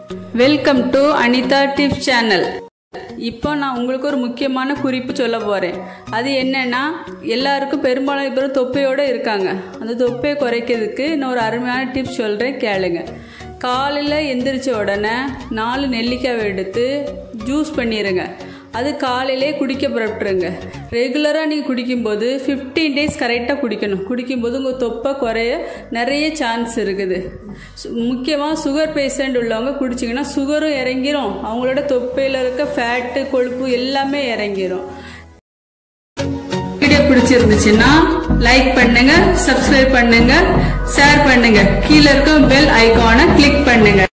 welcome to Anitha tips channel இப்போ நான் உங்களுக்கு ஒரு முக்கியமான குறிப்பு சொல்ல போகிறேன் அது என்னன்னா எல்லாருக்கும் பெரும்பாலும் பேர் தொப்பையோடு இருக்காங்க அந்த தொப்பையை குறைக்கிறதுக்கு நான் ஒரு அருமையான டிப்ஸ் சொல்கிறேன் கேளுங்க காலையில் எந்திரிச்ச உடனே நாலு நெல்லிக்காய் எடுத்து ஜூஸ் பண்ணிடுங்க அது காலையிலே குடிக்க புறப்பட்டுருங்க ரெகுலராக நீங்கள் குடிக்கும்போது ஃபிஃப்டீன் டேஸ் கரெக்டாக குடிக்கணும் குடிக்கும்போது உங்கள் தொப்பை குறைய நிறைய சான்ஸ் இருக்குது முக்கியமாக சுகர் பேஷண்ட் உள்ளவங்க குடிச்சிங்கன்னா சுகரும் இறங்கிரும் அவங்களோட தொப்பையில் இருக்க ஃபேட்டு கொழுப்பு எல்லாமே இறங்கிரும் வீடியோ பிடிச்சிருந்துச்சுன்னா லைக் பண்ணுங்க சப்ஸ்கிரைப் பண்ணுங்க ஷேர் பண்ணுங்க கீழே இருக்க பெல் ஐகானை கிளிக் பண்ணுங்க